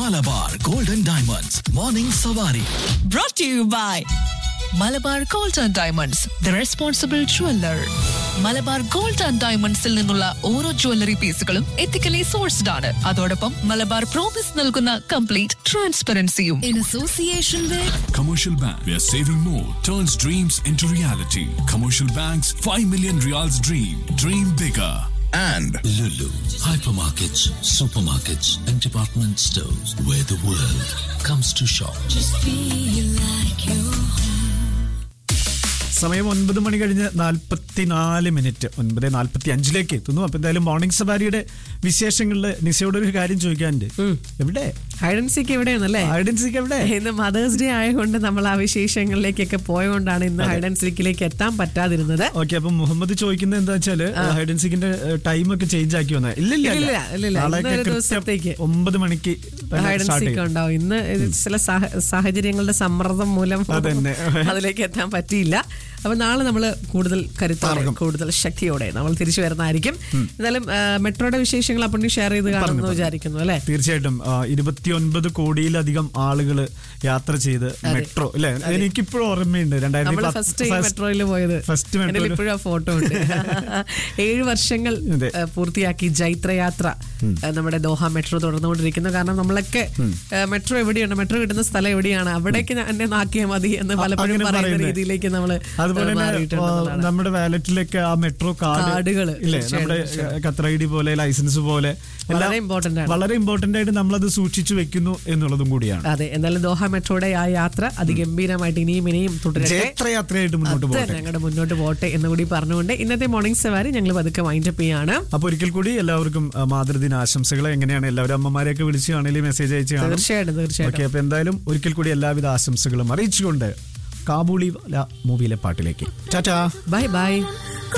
Malabar golden diamonds morning സവാരി brought to you by Malabar gold and diamonds the responsible jeweller Malabar gold and ഡയമണ്ട്സിൽ നിന്നുള്ള ഓരോ jewellery പീസുകളും ethically sourced ആണ് അതോടൊപ്പം മലബാർ പ്രോമിസ് നൽകുന്ന കംപ്ലീറ്റ് ട്രാൻസ്പെറൻസിയും in association with Commercial Bank, where saving more turns dreams into reality. Commercial Bank's 5 million reals dream. Dream bigger. and Lulu, hypermarkets, supermarkets, and department stores where the world comes to shop. സമയം ഒൻപത് മണി കഴിഞ്ഞ് നാൽപ്പത്തിനാല് minute ഒൻപത് നാൽപ്പത്തി അഞ്ചിലേക്ക് എത്തുന്നു അപ്പൊ എന്തായാലും morning സവാരിയുടെ വിശേഷങ്ങളിൽ നിസയോട് ഒരു കാര്യം ചോദിക്കാനുണ്ട് എവിടെ ഹൈഡൻസിക്ക് എവിടെയാണല്ലേ ഐഡൻസിക്ക് എവിടെ ഇന്ന് മദേഴ്സ് ഡേ ആയതുകൊണ്ട് നമ്മൾ ആ വിശേഷങ്ങളിലേക്കൊക്കെ പോയതുകൊണ്ടാണ് ഇന്ന് ഹൈഡൻസിക്കിലേക്ക് എത്താൻ പറ്റാതിരുന്നത് ഓക്കെ അപ്പൊ മുഹമ്മദ് ചോദിക്കുന്നത് എന്താ വെച്ചാല് ഹൈഡൻസിക്കിന്റെ ടൈം ഒക്കെ ചേഞ്ച് ആക്കി വന്നത് ഇല്ലില്ല ഇല്ലില്ല, ഇല്ലില്ല. നാളെയൊക്കെ ഇന്നൊരു കൃത്യം ദിവസത്തേക്ക്. ഒമ്പത് മണിക്ക് തന്നെ start ഹൈഡൻസിക്ക് ചെയ്യും. ഉണ്ടാവും ഇന്ന് ഇത് ചില സാഹ- സാഹചര്യങ്ങളുടെ സമ്മർദ്ദം മൂലം അതന്നെ. അതിലേക്ക് എത്താൻ പറ്റിയില്ല അപ്പൊ നാളെ നമ്മൾ കൂടുതൽ കരുത്തോടെ കൂടുതൽ ശക്തിയോടെ നമ്മൾ തിരിച്ചു വരുന്നതായിരിക്കും എന്നാലും ആ, മെട്രോയുടെ വിശേഷങ്ങൾ അപ്പോൾ ഷെയർ ചെയ്ത് കാണുമെന്ന് വിചാരിക്കുന്നു അല്ലെ തീർച്ചയായിട്ടും ഇരുപത്തിയൊൻപത് കോടിയിലധികം ആളുകൾ യാത്ര ചെയ്ത് മെട്രോ അല്ലെ എനിക്കിപ്പോഴും ഓർമ്മയുണ്ട് നമ്മൾ ഫസ്റ്റ് മെട്രോയിൽ പോയത് ഫസ്റ്റ് എന്നിൽ മെട്രോ ഇപ്പോഴും ആ ഫോട്ടോ ഉണ്ട് ഏഴ് വർഷങ്ങൾ അതെ. ആ, പൂർത്തിയാക്കി ജൈത്രയാത്ര ആ, നമ്മുടെ ദോഹ മെട്രോ തുടർന്നുകൊണ്ടിരിക്കുന്നു കാരണം നമ്മളൊക്കെ ആ, മെട്രോ എവിടെയാണ് മെട്രോ കിട്ടുന്ന സ്ഥലം എവിടെയാണ് അവിടേക്ക് ഞാൻ എന്നെ നാക്കിയാൽ മതി എന്ന് പലപ്പോഴും അങ്ങനെ പറയുന്ന പറയുന്നത്. രീതിയിലേക്ക് നമ്മൾ അതുപോലെ തന്നെ മാറിയിട്ടുണ്ടെന്നുള്ളതാണ്. ആ, നമ്മുടെ വാലറ്റിലൊക്കെ ആ മെട്രോ കാർഡ് കാർഡുകള് ഇല്ലേ തീർച്ചയായും, നമ്മുടെ തീർച്ചയായും. ഖത്തർ ഐ ഡി പോലെ ലൈസൻസ് പോലെ എല്ലാം വളരെ important ആണ്. വളരെ ഇമ്പോർട്ടന്റ് ആയിട്ട് നമ്മളത് സൂക്ഷിച്ചു വെക്കുന്നു എന്നുള്ളതും കൂടിയാണ് അതെ എന്നാലും ദോഹ മെട്രോയുടെ ആ യാത്ര അതിഗംഭീരമായിട്ട് ഇനിയും ഇനിയും തുടരട്ടെ ജയത്രയാത്രയായിട്ട് മുന്നോട്ട് അത് പോകട്ടെ ഞങ്ങളുടെ മുന്നോട്ട് പോട്ടെ എന്ന് കൂടി പറഞ്ഞുകൊണ്ട് ഇന്നത്തെ മോർണിംഗ് സവാരി ഞങ്ങൾ പതുക്കെ വൈൻഡപ്പ് ചെയ്യാണ് അപ്പൊ ഒരിക്കൽ കൂടി എല്ലാവർക്കും ആ, മാതൃദിന ആശംസകൾ എങ്ങനെയാണ് എല്ലാവരും അമ്മമാരെയൊക്കെ വിളിച്ച് കാണുകയും മെസ്സേജ് അയച്ച് കാണും തീർച്ചയായിട്ടും തീർച്ചയായിട്ടും ഓക്കെ അപ്പൊ എന്തായാലും ഒരിക്കൽ കൂടി എല്ലാവിധ ആശംസകളും അറിയിച്ചുകൊണ്ട് കാബൂളി മൂവിയിലെ പാട്ടിലേക്ക് ടാറ്റാ ബൈ ബൈ